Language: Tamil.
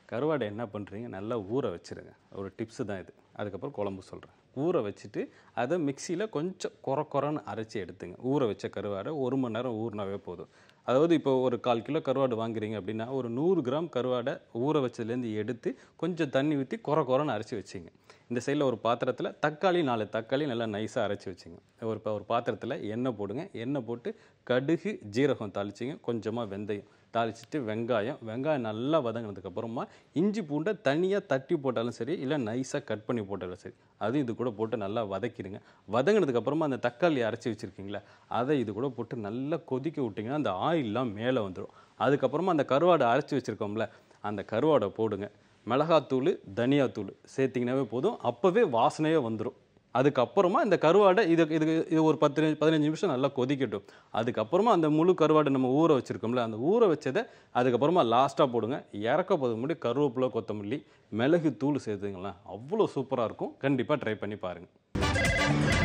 கருவாடை என்ன பண்ணுறீங்க நல்லா ஊற வச்சிருங்க ஒரு டிப்ஸு தான் இது அதுக்கப்புறம் குழம்பு சொல்கிறேன் ஊற வச்சுட்டு அதை மிக்சியில் கொஞ்சம் கொர கொரன்னு அரைச்சி எடுத்துங்க ஊற வச்ச கருவாடை ஒரு மணி நேரம் ஊறினாவே போதும் அதாவது இப்போ ஒரு கால் கிலோ கருவாடு வாங்குறீங்க அப்படின்னா ஒரு நூறு கிராம் கருவாடை ஊற வச்சதுலேருந்து எடுத்து கொஞ்சம் தண்ணி ஊற்றி கொர கொரன்னு அரைச்சி வச்சிங்க இந்த சைடில் ஒரு பாத்திரத்தில் தக்காளி நாலு தக்காளி நல்லா நைஸாக அரைச்சி வச்சுங்க ஒரு இப்போ ஒரு பாத்திரத்தில் எண்ணெய் போடுங்க எண்ணெய் போட்டு கடுகு ஜீரகம் தாளிச்சிங்க கொஞ்சமாக வெந்தயம் தாளிச்சிட்டு வெங்காயம் வெங்காயம் நல்லா வதங்கினதுக்கு அப்புறமா இஞ்சி பூண்டை தனியாக தட்டி போட்டாலும் சரி இல்லை நைஸாக கட் பண்ணி போட்டாலும் சரி அது இது கூட போட்டு நல்லா வதக்கிடுங்க வதங்கினதுக்கு அப்புறமா அந்த தக்காளி அரைச்சி வச்சுருக்கீங்களா அதை இது கூட போட்டு நல்லா கொதிக்க விட்டிங்கன்னா அந்த ஆயிலெலாம் மேலே வந்துடும் அதுக்கப்புறமா அந்த கருவாடை அரைச்சி வச்சுருக்கோம்ல அந்த கருவாடை போடுங்க மிளகாத்தூள் தனியாத்தூள் சேர்த்திங்கனாவே போதும் அப்போவே வாசனையே வந்துடும் அதுக்கப்புறமா இந்த கருவாடை இது இது இது ஒரு பத்து நிமி- பதினஞ்சு நிமிஷம் நல்லா கொதிக்கட்டும் அதுக்கப்புறமா அந்த முழு கருவாடை நம்ம ஊற வச்சுருக்கோம்ல அந்த ஊற வச்சதை அதுக்கப்புறமா லாஸ்ட்டாக போடுங்க இறக்க போது முன்னாடி கருவேப்பிலை கொத்தமல்லி மிளகு தூள் சேர்த்துங்களேன் அவ்வளோ சூப்பராக இருக்கும் கண்டிப்பாக ட்ரை பண்ணி பாருங்கள்